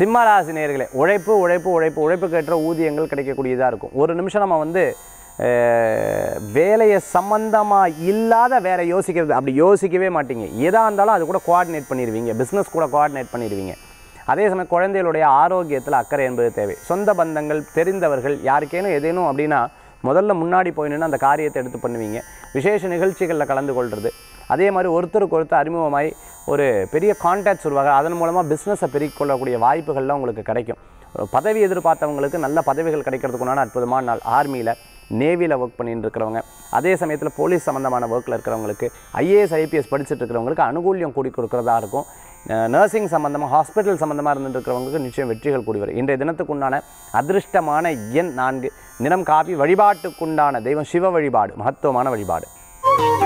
சிம்மராசி நேயர்களே உழைப்பு உழைப்பு உழைப்பு உழைப்புக்கு ஏற்ற ஊதியங்கள் கிடைக்கக்கூடியதாக இருக்கும் ஒரு நிமிஷம் நம்ம வந்து அஹ், வேலையை சம்பந்தமாக இல்லாத வேற யோசிக்கிறது அப்படி யோசிக்கவே மாட்டீங்க எதாக இருந்தாலும் அது கூட கோஆர்டினேட் பண்ணிடுவீங்க பிஸ்னஸ் கூட கோஆர்டினேட் பண்ணிடுவீங்க அதே சமயம் குழந்தைகளுடைய ஆரோக்கியத்தில் அக்கறை என்பது தேவை சொந்த பந்தங்கள் தெரிந்தவர்கள் யாருக்கேனும் எதேனும் அப்படின்னா முதல்ல முன்னாடி போய் நின்று அந்த காரியத்தை எடுத்து பண்ணுவீங்க விசேஷ நிகழ்ச்சிகளில் கலந்து கொள்வது அதே மாதிரி ஒருத்தருக்கு ஒருத்தர் அறிமுகமாய் ஒரு பெரிய கான்டாக்ட்ஸ் உருவாக அதன் மூலமாக பிஸ்னஸை பெருக்கிக் கொள்ளக்கூடிய வாய்ப்புகள்லாம் உங்களுக்கு கிடைக்கும் ஒரு பதவி எதிர்பார்த்தவங்களுக்கு நல்ல பதவிகள் கிடைக்கிறதுக்குண்டான அற்புதமான நாள் ஆர்மியில் நேவியில் ஒர்க் பண்ணிட்டு இருக்கிறவங்க அதே சமயத்தில் போலீஸ் சம்மந்தமான ஒர்க்கில் இருக்கிறவங்களுக்கு ஐஏஎஸ் ஐபிஎஸ் படிச்சுட்டு இருக்கிறவங்களுக்கு அனுகூல்யம் கூடி கொடுக்குறதா இருக்கும் நர்சிங் சம்மந்தமாக ஹாஸ்பிட்டல் சம்மந்தமாக இருந்துட்டு இருக்கிறவங்களுக்கு நிச்சயம் வெற்றிகள் கூடி வரும் இன்றைய தினத்துக்குண்டான அதிர்ஷ்டமான எண் நான்கு நிறம் காப்பி வழிபாட்டுக்குண்டான தெய்வம் சிவ வழிபாடு மகத்துவமான வழிபாடு